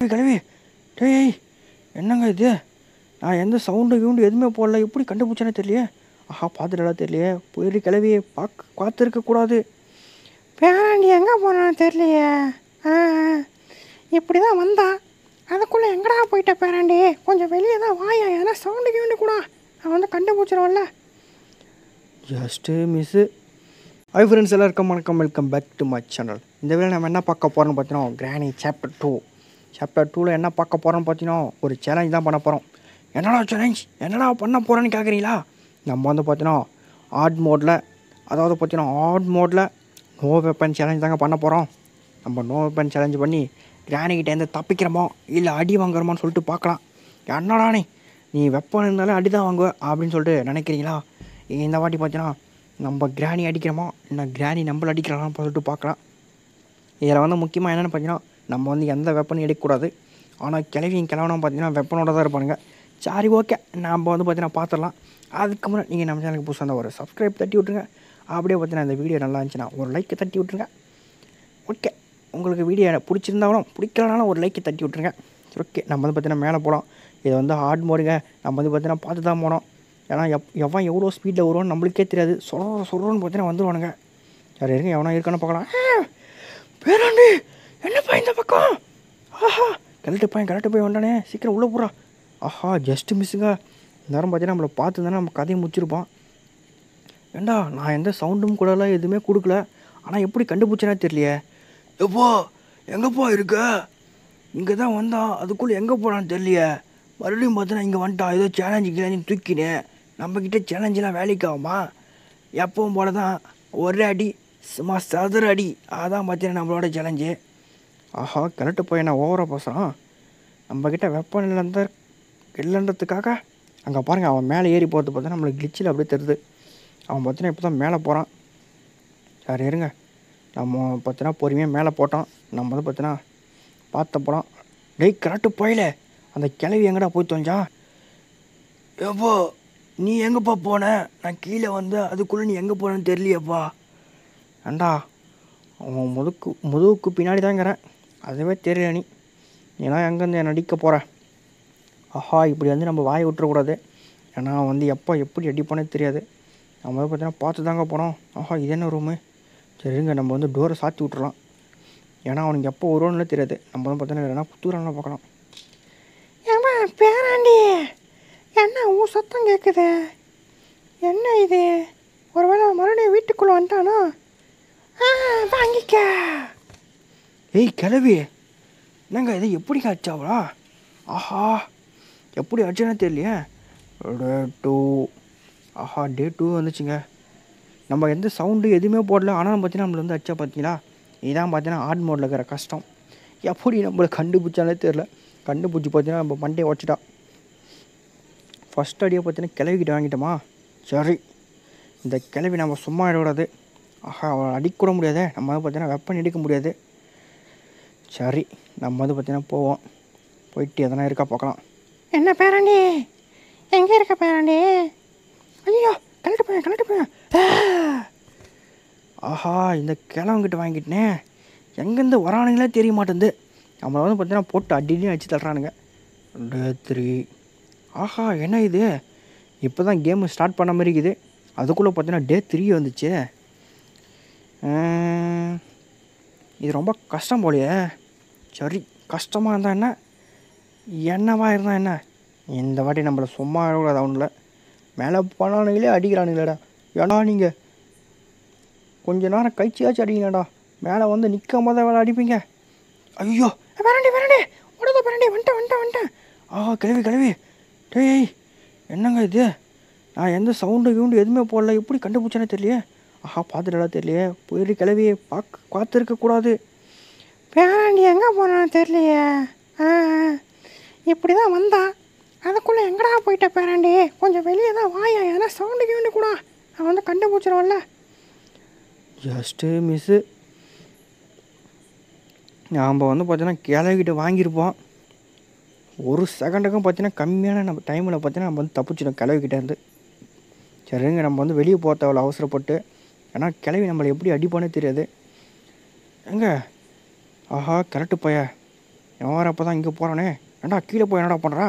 கிளவி கிளவி டேய் என்னங்க இது நான் எந்த சவுண்டு கிவுண்டு எதுவுமே போடல எப்படி கண்டுபிடிச்சேனே தெரியலையே ஆஹா பார்த்துட்டா தெரியலையே போயிரு கிளவி பார்க்க பார்த்துருக்கக்கூடாது பேராண்டி எங்கே போனான்னு தெரியலையே ஆ இப்படி தான் வந்தா அதுக்குள்ளே எங்கடா போயிட்ட பேராண்டி கொஞ்சம் வெளியே தான் வாயா ஏன்னா சவுண்டு கீண்டு கூட அவன் வந்து கண்டுபிடிச்சிருவான்ல ஜஸ்ட்டு மிஸ்ஸு ஹை ஃப்ரெண்ட்ஸ் எல்லாருக்கும் வணக்கம் welcome back to my channel இந்த வேலை நம்ம என்ன பார்க்க போகிறோம்னு பார்த்தீங்கன்னா கிராணி சாப்டர் டூ சாப்டர் டூவில் என்ன பார்க்க போகிறோம்னு பார்த்தீங்கன்னா ஒரு சேலஞ்ச் தான் பண்ண போகிறோம் என்னடா சேலஞ்ச் என்னடா பண்ண போகிறேன்னு கேட்குறீங்களா நம்ம வந்து பார்த்தீங்கன்னா ஆட் மோடில் அதாவது பார்த்தீங்கன்னா ஆட் மோடில் நோ வெப்பன் சேலஞ்ச் தாங்க பண்ண போகிறோம் நம்ம நோ வெப்பன் சேலஞ்ச் பண்ணி கிராணிக்கிட்டேருந்து தப்பிக்கிறோமோ இல்லை அடி வாங்குறோமான்னு சொல்லிட்டு பார்க்கலாம் என்னடா நீ நீ வெப்பன் இருந்தாலும் அடி தான் வாங்குவ அப்படின்னு சொல்லிட்டு நினைக்கிறீங்களா இந்த வாட்டி பார்த்தீங்கன்னா நம்ம கிராணி அடிக்கிறோமோ இல்லை கிராணி நம்மள அடிக்கிறான்னு சொல்லிட்டு பார்க்கலாம் இதில் வந்து முக்கியமாக என்னென்னு பார்த்தீங்கன்னா நம்ம வந்து எந்த வெப்பனும் எடுக்கக்கூடாது ஆனால் கிளவியும் கிளவனும் பார்த்தீங்கன்னா வெப்பனோட தான் இருப்பானுங்க சரி ஓகே நம்ம வந்து பார்த்தீங்கன்னா பார்த்துடலாம் அதுக்கு முன்னாடி நீங்கள் நம்ம சேனலுக்கு புதுசாக இருந்தால் ஒரு சப்ஸ்கிரைப் தட்டி விட்ருங்க அப்படியே பார்த்தீங்கன்னா இந்த வீடியோ நல்லா இருந்துச்சுன்னா ஒரு லைக்கை தட்டி விட்ருங்க ஓகே உங்களுக்கு வீடியோ பிடிச்சிருந்தாலும் பிடிக்கலனாலும் ஒரு லைக்கை தட்டி விட்ருங்க சரி ஓகே நம்ம வந்து பார்த்தீங்கன்னா மேலே போகலாம் இது வந்து ஹார்ட் மோடுங்க நம்ம வந்து பார்த்தீங்கன்னா பார்த்து தான் போனோம் ஏன்னா எப் எவன் எவ்வளோ ஸ்பீடில் வருவான்னு நம்மளுக்கே தெரியாது சொல்கிற சொல்கிறோன்னு பார்த்தீங்கன்னா வந்துடுவானுங்க சரி இருங்க எவனா இருக்கான்னு பார்க்கலாம் ஆ, பேராண்டி என்னப்பா இந்த பக்கம் ஆஹா கரெக்டு பையன் கரெக்டு போய் வந்தானே சீக்கிரம் உள்ளே போகிறா ஆஹா ஜஸ்ட் மிஸ்ஸுங்க நேரம் பார்த்தீங்கன்னா நம்மளை பார்த்து தானே நம்ம கதையை முடிச்சிருப்பான் ஏண்டா நான் எந்த சவுண்டும் கூடலாம் எதுவுமே கொடுக்கல ஆனால் எப்படி கண்டுபிடிச்சேனே தெரியலையே எப்போ எங்கப்பா இருக்க இங்கே தான் வந்தான் அதுக்குள்ளே எங்கே போனான்னு தெரியலையே மறுபடியும் பார்த்தா இங்கே வந்துட்டான் ஏதோ சேலஞ்சு கிளஞ்சு தூக்கினேன் நம்மக்கிட்ட சேலஞ்செலாம் வேலைக்கு ஆகுமா எப்பவும் போல தான் ஒரே அடி சும்மா சதுர அடி அதான் பார்த்தீங்கன்னா நம்மளோட சேலஞ்சு ஆஹா கிழட்டு போய் நான் ஓவராக பேசுகிறான் நம்மக்கிட்ட வெப்பம் இல்லைன்ற இல்லைன்றதுக்காக அங்கே பாருங்கள் அவன் மேலே ஏறி போகிறது பார்த்தா நம்மளுக்கு கிளிச்சில் அப்படியே தெரியுது அவன் பார்த்தீங்கன்னா இப்போ தான் மேலே போகிறான் சரி இருங்க நம்ம பார்த்தீங்கன்னா பொறுமையாக மேலே போட்டோம் நம்ம வந்து பார்த்தீங்கன்னா பார்த்த படம் டேய் கரெக்டு போயில அந்த கிளவி எங்கடா போய் தொலைஞ்சா எப்போ நீ எங்கப்பா போன நான் கீழே வந்து அதுக்குள்ளே நீ எங்கே போனேன்னு தெரியலையப்பா ஏண்டா அவன் முதுக்கு முதுகுக்கு பின்னாடி தாங்கிறேன் அதுவே தெரியல நீ ஏன்னா எங்கேருந்து என்னை அடிக்க போகிற ஆஹா இப்படி வந்து நம்ம வாயை விட்டுறக்கூடாது ஏன்னா அவன் வந்து எப்போ எப்படி அடிப்பானே தெரியாது நம்ம வந்து பார்த்தீங்கன்னா பார்த்து தாங்க போனோம் ஆஹா இது என்ன ரூமு சரிங்க நம்ம வந்து டோரை சாத்தி விட்டுறலாம் ஏன்னா அவனுக்கு எப்போ வருவான்னு தெரியாது நம்ம வந்து பார்த்தீங்கன்னா வேணா புத்தூரான பார்க்கலாம் ஏமா பேராண்டி என்ன உன் சத்தம் கேட்குது என்ன இது ஒருவேளை மறுபடியும் வீட்டுக்குள்ளே வந்துட்டானோ ஆ வாங்கிக்க ஏய் கிளவி என்னங்க இது எப்படி அடிச்சாவளா ஆஹா எப்படி அடிச்சானே தெரியலையே டே டூ ஆஹா டே டூ வந்துச்சுங்க நம்ம எந்த சவுண்டு எதுவுமே போடல ஆனால் பார்த்தீங்கன்னா நம்மள வந்து அடிச்சா பார்த்தீங்களா இதான் பார்த்தீங்கன்னா ஆட் மோடில் இருக்கிற கஷ்டம் எப்படி நம்மளை கண்டுபிடிச்சாலே தெரில கண்டுபிடிச்சி பார்த்தீங்கன்னா நம்ம மண்டையை உடச்சிட்டா ஃபஸ்ட் அடியை பார்த்தீங்கன்னா கிளவிக்கிட்ட வாங்கிட்டோமா சரி இந்த கிளவி நம்ம சும்மா இடக்கூடாது ஆஹா அவளை அடிக்கூட முடியாதே நம்ம வந்து பார்த்தீங்கன்னா வெப்பன் எடுக்க முடியாது சரி நம்ம வந்து பார்த்தீங்கன்னா போவோம் போயிட்டு எதனா இருக்கா பார்க்கலாம் என்ன பேராண்டி எங்கே இருக்க பேராண்டி ஐயோ கழட்டு போய் கழட்டு போய் ஆஹா இந்த கிழவங்கிட்ட வாங்கிட்டனே எங்கேருந்து வரானுங்களே தெரிய மாட்டேங்குது நம்மளை வந்து பார்த்தீங்கன்னா போட்டு அடினு அடிச்சு தள்ளுறானுங்க ரெண்டு த்ரீ ஆஹா என்ன இது இப்போ தான் கேமு ஸ்டார்ட் பண்ண மாதிரி இருக்குது அதுக்குள்ளே பார்த்தீங்கன்னா டே த்ரீ வந்துச்சு ஆஹ், இது ரொம்ப கஷ்டம் போலையே சரி கஷ்டமாக இருந்தால் என்ன என்னவா இருந்தால் என்ன இந்த வாட்டி நம்மளை சும்மா கூடாது அவனுங்கள மேலே போனானுங்களே அடிக்கிறானுங்களேடா ஏன்னா நீங்கள் கொஞ்ச நேரம் கழிச்சியாச்சும் அடிங்கடா மேலே வந்து நிற்காம தான் வேலை அடிப்பீங்க ஐயோ பேராண்டி பேராண்டி உடத பேராண்டி வந்துட்டேன் வந்துட்டேன் வந்துட்டேன் ஆ கிளவி கிளவி டேய் என்னங்க இது நான் எந்த சவுண்டு கிவுண்டு எதுவுமே போடல எப்படி கண்டுபிடிச்சேனே தெரியலையே ஆஹா பார்த்துட்டா தெரியலையே போயிரு கிளவி பார்க்க பார்த்துருக்கக்கூடாது பேராண்டி எங்கே போனான்னு தெரியலையே ஆ இப்படி தான் வந்தா அதுக்குள்ளே எங்கடா போயிட்ட பேராண்டி கொஞ்சம் வெளியே தான் வாயா ஏன்னா சவுண்டு கீண்டு கூட அவன் வந்து கண்டுபிடிச்சிருவான்ல ஜஸ்ட்டு மிஸ்ஸு நாம் வந்து பார்த்தீங்கன்னா கிளவிக்கிட்ட வாங்கியிருப்போம் ஒரு செகண்டுக்கும் பார்த்தீங்கன்னா கம்மியான நம்ம டைமில் பார்த்தீங்கன்னா நம்ம வந்து தப்பிச்சிடும் கிளவிக்கிட்ட இருந்து சரிங்க நம்ம வந்து வெளியே போக தேவையில்ல அவசரப்பட்டு ஏன்னா கிளவி நம்மளை எப்படி அடிப்பானே தெரியாது எங்க ஆஹா கரெக்டு பைய எவன் அப்போ தான் இங்கே போகிறானே ஏண்டா கீழே போய் என்னடா பண்ணுறா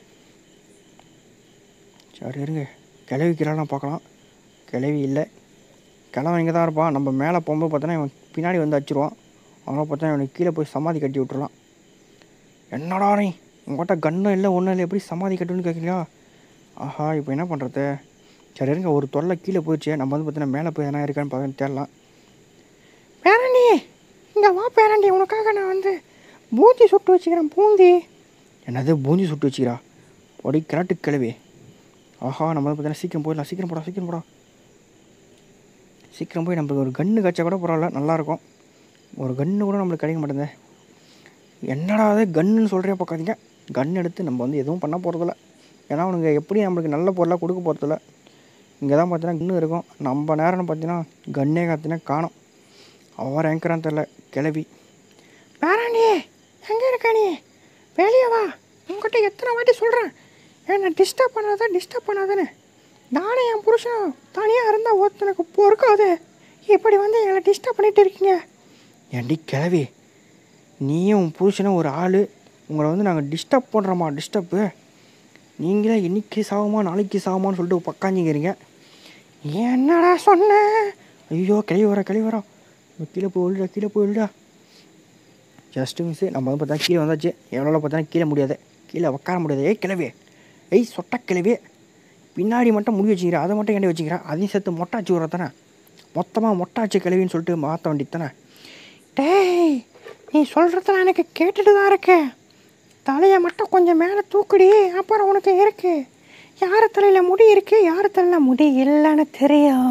சரி இருங்க கிளவி கீழெல்லாம் பார்க்கலாம் கிளவி இல்லை கிழவன் இங்கே தான் இருப்பான் நம்ம மேலே போகும்போது பார்த்தோன்னா இவன் பின்னாடி வந்து அடிச்சிருவான் அவனை பார்த்தா இவனுக்கு கீழே போய் சமாதி கட்டி விட்டுறலாம் என்னடா நீ உங்கள்கிட்ட கன்னும் இல்லை ஒன்றும் இல்லை எப்படி சமாதி கட்டுன்னு கேட்குறியா ஆஹா இப்போ என்ன பண்ணுறது சரி இருங்க ஒரு தொல்லை கீழே போயிடுச்சு நம்ம வந்து பார்த்தீங்கன்னா மேலே போய் எதனா இருக்கான்னு பார்க்க தேடலாம் பேரண்டி இங்கே வா பேரண்டி உனக்காக நான் வந்து பூந்தி சுட்டு வச்சுக்கிறேன் பூந்தி என்னது பூஞ்சி சுட்டு வச்சுக்கிறா ஒடி கிராட்டு கிளவி ஆஹா நம்ம வந்து பார்த்தீங்கன்னா சீக்கிரம் போயிடலாம் சீக்கிரம் போடா சீக்கிரம் போடா சீக்கிரம் போய் நம்மளுக்கு ஒரு கன்று கச்சா கூட பரவாயில்ல நல்லாயிருக்கும் ஒரு கன்று கூட நம்மளுக்கு கிடைக்க மாட்டேங்குது என்னடா அது கன்னுன்னு சொல்கிறே பார்க்காதீங்க கன் எடுத்து நம்ம வந்து எதுவும் பண்ண போகிறதில்ல ஏன்னா அவனுங்க எப்படி நம்மளுக்கு நல்ல பொருளாக கொடுக்க போகிறதில்ல இங்கே தான் பார்த்தீங்கன்னா கன்று இருக்கும் நம்ம நேரம்னு பார்த்தீங்கன்னா கன்னே காத்தினா காணும் அவர் ஏங்கிறான்னு தெரில கிளவி பேராண்டி எங்கே இருக்க நீ வெளியே வா உங்ககிட்ட எத்தனை வாட்டி சொல்கிறேன் என்னை டிஸ்டர்ப் பண்ணாத டிஸ்டர்ப் பண்ணாதேன்னு நானே என் புருஷன் தனியாக இருந்தால் ஒருத்தனுக்கு பொறுக்காது இப்படி வந்து எங்களை டிஸ்டர்ப் பண்ணிட்டு இருக்கீங்க ஏண்டி கிளவி நீயும் உன் புருஷனும் ஒரு ஆள் உங்களை வந்து நாங்கள் டிஸ்டர்ப் பண்ணுறோமா டிஸ்டர்ப்பு நீங்களே இன்னைக்கு சாகுமா நாளைக்கு சாகுமான்னு சொல்லிட்டு பக்காஞ்சிங்கிறீங்க என்னடா சொன்ன ஐயோ கிளவி வரா கிளவி வரா இவன் கீழே போய் விழுடா கீழே போய் விழுடா ஜஸ்ட்டு மிஸ்ஸு நம்ம வந்து பார்த்தா கீழே வந்தாச்சு எவ்வளோ பார்த்தா கீழே முடியாது கீழே உட்கார முடியாது ஏய் கிளவி ஏய் சொட்ட கிளவி பின்னாடி மட்டும் முடி வச்சுக்கிறா அதை மட்டும் ஏண்டி வச்சுக்கிறா அதையும் சேர்த்து மொட்டை வச்சு விட்ற தானே மொத்தமாக மொட்டை வச்சு கிளவின்னு சொல்லிட்டு மாற்ற வேண்டியது தானே டேய் நீ சொல்கிறதெல்லாம் எனக்கு கேட்டுட்டு தான் இருக்கு தலையை மட்டும் கொஞ்சம் மேலே தூக்குடி அப்புறம் உனக்கு இருக்கு யார் தலையில் முடி இருக்கு யார் தலையில் முடி இல்லைன்னு தெரியும்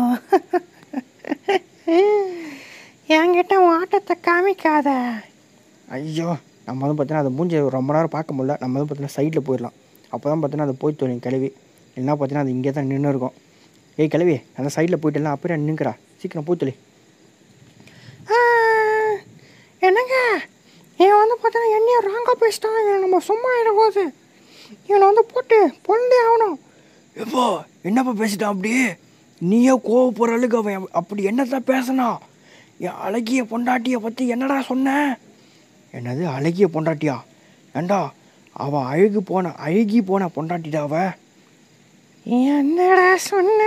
என்கிட்ட உன் ஆட்டத்தை காமிக்காத ஐயோ நம்ம வந்து பார்த்தீங்கன்னா அதை மூஞ்சி ரொம்ப நேரம் பார்க்க முடியல நம்ம வந்து பார்த்தீங்கன்னா சைடில் போயிடலாம் அப்போ தான் பார்த்தீங்கன்னா அது போய் தொழில் கிளவி இல்லைன்னா பார்த்தீங்கன்னா அது இங்கே தான் நின்று இருக்கும் ஏய் கிளவி அந்த சைடில் போயிட்டுலாம் அப்படியே நின்றுக்கிறா சீக்கிரம் போய் தொழி ஆ, என்னங்க இவன் வந்து பார்த்தீங்கன்னா என்னையும் ராங்காக பேசிட்டான் இவன் நம்ம சும்மா போகுது இவனை வந்து போட்டு பொழுந்தே ஆகணும் எப்போ என்னப்பா பேசிட்டான் அப்படி நீயே கோவப்படுற அளவுக்கு அவன் அப்படி என்னத்தான் பேசினா என் அழகிய பொண்டாட்டியை பற்றி என்னடா சொன்ன என்னது அழகிய பொண்டாட்டியா ஏண்டா அவள் அழகு போன அழுகி போன பொண்டாட்டிடா அவ என்னடா சொன்ன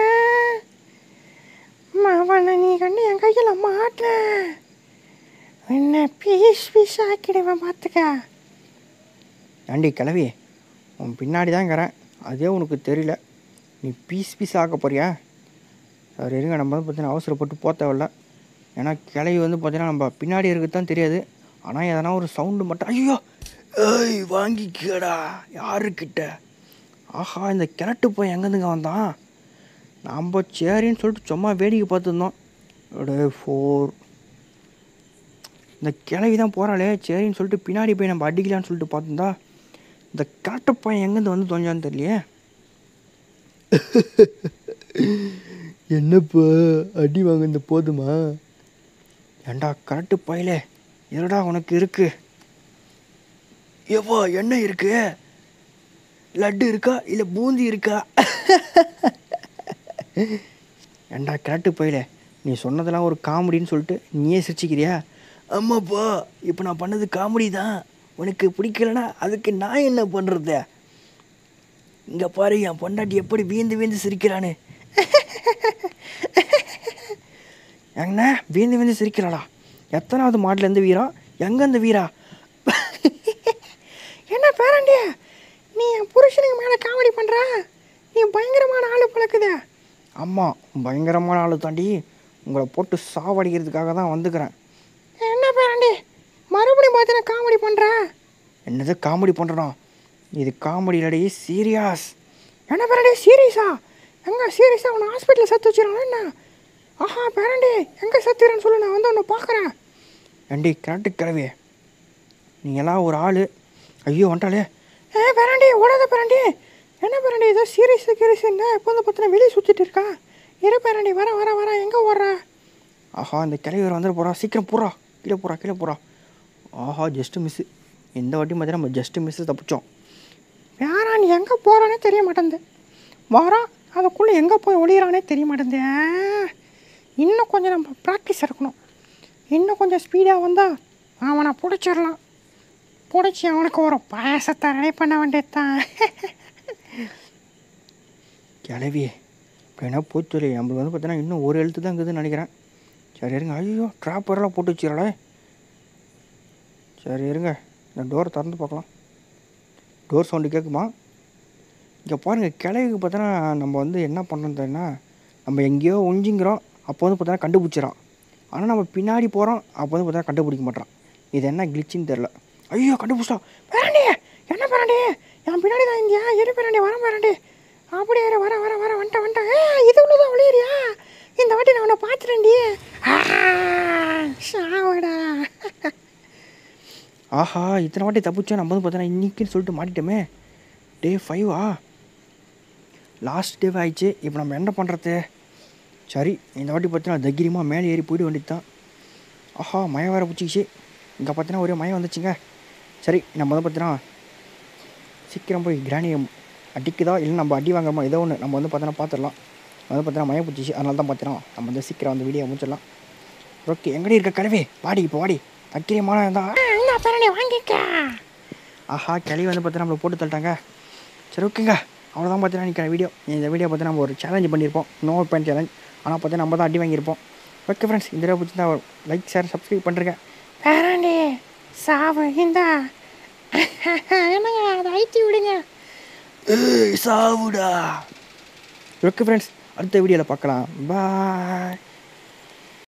அவனை நீ கண்டு என் கையில் மாட்ட என்ன பீஸ் பீஸ் ஆக்கிடுவேன் பார்த்துக்க ஏண்டி கிளவி உன் பின்னாடி தான் இருக்கிறேன் அதே உனக்கு தெரியல நீ பீஸ் பீஸ் ஆக்க போறியா சரி இருங்க நம்ம வந்து பார்த்தீங்கன்னா அவசரப்பட்டு போக தேவையில்ல ஏன்னா கிளவி வந்து பார்த்தீங்கன்னா நம்ம பின்னாடி இருக்கிறது தான் தெரியாது ஆனால் எதனா ஒரு சவுண்டு மட்டும் ஐயோ ஏய் வாங்கிக்கடா யாருக்கிட்ட ஆஹா இந்த கிழட்டு போய் எங்கேருந்துங்க வந்தான் நம்ம சரின்னு சொல்லிட்டு சும்மா வேடிக்கை பார்த்துருந்தோம் அடே ஃபோர் இந்த கிளவி தான் போகிறாளே சரின்னு சொல்லிட்டு பின்னாடி போய் நம்ம அடிக்கலான்னு சொல்லிட்டு பார்த்துருந்தா இந்த கரெக்டு பையன் எங்கேருந்து வந்து தொஞ்சான்னு தெரியலையே என்னப்பா அடி வாங்க இந்த போதுமா ஏண்டா கரெக்டு பையலே இருடா உனக்கு இருக்கு ஏப்பா என்ன இருக்கு லட்டு இருக்கா இல்லை பூந்தி இருக்கா ஏண்டா கரெக்டு பையலே நீ சொன்னதெல்லாம் ஒரு காமெடின்னு சொல்லிட்டு நீயே சிரிச்சிக்கிறியா ஆமாப்பா இப்போ நான் பண்ணது காமெடி தான் உனக்கு பிடிக்கலனா அதுக்கு நான் என்ன பண்ணுறது இங்கே பாரு என் பொண்டாட்டி எப்படி வீந்து வீந்து சிரிக்கிறான்னு எங்கண்ணா வீந்து வீந்து சிரிக்கிறாளா எத்தனாவது மாடலேருந்து வீரா எங்கேருந்து வீரா என்ன பேரண்டி நீ என் புருஷனுக்கு மேலே காமெடி பண்ணுற நீ பயங்கரமான ஆள் பழக்குதே ஆமாம் பயங்கரமான ஆளு தாண்டி உங்களை போட்டு சாவடிக்கிறதுக்காக தான் வந்துக்கிறேன் என்ன பேரண்டி மறுபடியும் பார்த்தீங்கன்னா காமெடி பண்ணுற என்னது காமெடி பண்ணுறனா இது காமெடி இல்லடி சீரியஸ் என்ன பேரண்டி சீரியஸா எங்க சீரியஸா உன்னை ஹாஸ்பிட்டலில் சேர்த்து வச்சிடறான் என்ன ஆஹா பேரண்டி எங்கே சேர்த்துறேன்னு சொல்லு நான் வந்து உன்னை பார்க்குறேன் ஏண்டி கரெக்டு கிளவி நீங்களாம் ஒரு ஆள் ஐயோ வந்துட்டாலே ஏ பேரண்டி ஓடாத பேரண்டி என்ன பேரண்டி ஏதோ சீரியஸ் கீரியஸ் என்ன இப்போ வந்து பார்த்தீங்கன்னா வெளியே சுற்றிட்டு இருக்கா இரு பேரண்டி வர வர வர எங்கே ஓடுற ஆஹா இந்த கிளவி வேறு வந்துட போகிறா சீக்கிரம் போகிறா கீழே போகிறா கீழே போகிறா ஆஹா ஜஸ்ட்டு மிஸ்ஸு இந்த வாட்டி பார்த்தீங்கன்னா நம்ம ஜஸ்ட்டு மிஸ்ஸு தப்பிச்சோம் யாரா நீ எங்கே போகிறானே தெரிய மாட்டேங்குது வரான் அதுக்குள்ளே எங்கே போய் ஒளியிறானே தெரிய மாட்டேங்குது இன்னும் கொஞ்சம் நம்ம ப்ராக்டிஸ் இருக்கணும் இன்னும் கொஞ்சம் ஸ்பீடாக வந்தால் அவனை பிடிச்சிடலாம் பிடிச்சி அவனுக்கு ஒரு பாயசத்தை ரெடி பண்ண வேண்டியதுதான் கிளவி என்ன போச்சு நம்மளுக்கு வந்து பார்த்தீங்கன்னா இன்னும் ஒரு எழுத்து தான் இருக்குதுன்னு நினைக்கிறேன் சரி இருங்க ஐயோ ட்ராப்பரெல்லாம் போட்டு வச்சிடலே சரி இருங்க இந்த டோர் திறந்து பார்க்கலாம் டோர் சவுண்டு கேட்குமா இங்கே பாருங்கள் கிளவிக்கு பார்த்தோன்னா நம்ம வந்து என்ன பண்ணுறதுன்னா நம்ம எங்கேயோ ஒழிஞ்சிங்கிறோம் அப்போ வந்து பார்த்தோன்னா கண்டுபிடிச்சிடறான் ஆனால் நம்ம பின்னாடி போகிறோம் அப்போ வந்து பார்த்தா கண்டுபிடிக்க மாட்டான் இது என்ன கிளிச்சின்னு தெரில ஐயோ கண்டுபிடிச்சிட்டோம் பேரண்டி என்ன பேரண்டி என் பின்னாடி தான் இந்தியா இரு பேரண்டி வரேன் பேரண்டி அப்படியே இரு, வர வர வர வந்துட்டேன் வந்துட்டேன் ஏ இது உள்ளதான் ஒளியறியா இந்த வாட்டி நான் உன்னை பார்த்துட்டேன்டி சாவுடா ஆஹா இத்தனை வாட்டி தப்பிச்சோம் நம்ம வந்து பார்த்தோன்னா இன்னைக்குன்னு சொல்லிட்டு மாட்டிட்டோமே டே ஃபைவா லாஸ்ட் டே ஆயிடுச்சு இப்போ நம்ம என்ன பண்ணுறது சரி இந்த வாட்டி பார்த்தீங்கன்னா தைரியமாக மேலே ஏறி போயிட வேண்டியது தான் ஆஹா மயம் வேறு பிடிச்சிக்கிச்சு இங்கே பார்த்தீங்கன்னா ஒரே மயம் வந்துச்சுங்க சரி நம்ம வந்து பார்த்தீங்கன்னா சீக்கிரம் போய் கிராணியை அடிக்குதா இல்லை நம்ம அடி வாங்காமல் ஏதோ ஒன்று நம்ம வந்து பார்த்தோன்னா பார்த்துடலாம் வந்து பார்த்தீங்கன்னா மயம் பிடிச்சிச்சு அதனால தான் பார்த்தீங்கன்னா நம்ம வந்து சீக்கிரம் வந்து வீடியோ முடிச்சிடலாம் ஓகே எங்கடி இருக்க கிழவி வாடி இப்போ வாடி தைரியமான இருந்தால் என்ன பேரண்டி வாங்கிக்க ஆஹா கிளி வந்து பார்த்தீங்கன்னா நம்மளை போட்டு தள்ளிட்டாங்க சரி ஓகேங்க அவ்வளோதான் பார்த்தீங்கன்னா இன்றைக்கி வீடியோ இந்த வீடியோ பார்த்து நம்ம ஒரு சேலஞ்ச் பண்ணியிருப்போம் நோ பேன் சேலஞ்ச் ஆனால் பார்த்தீங்கன்னா நம்ம தான் அடி வாங்கியிருப்போம் ஓகே ஃப்ரெண்ட்ஸ் இந்த வீடியோ பிடிச்சிருந்தா லைக் ஷேர் சப்ஸ்கிரைப் பண்ணுறேங்க பேரண்டி சாவு இந்த என்னங்க அதை ஐத்தி விடுங்க சாவுடா ஓகே ஃப்ரெண்ட்ஸ் அடுத்த வீடியோவில் பார்க்கலாம் பாய்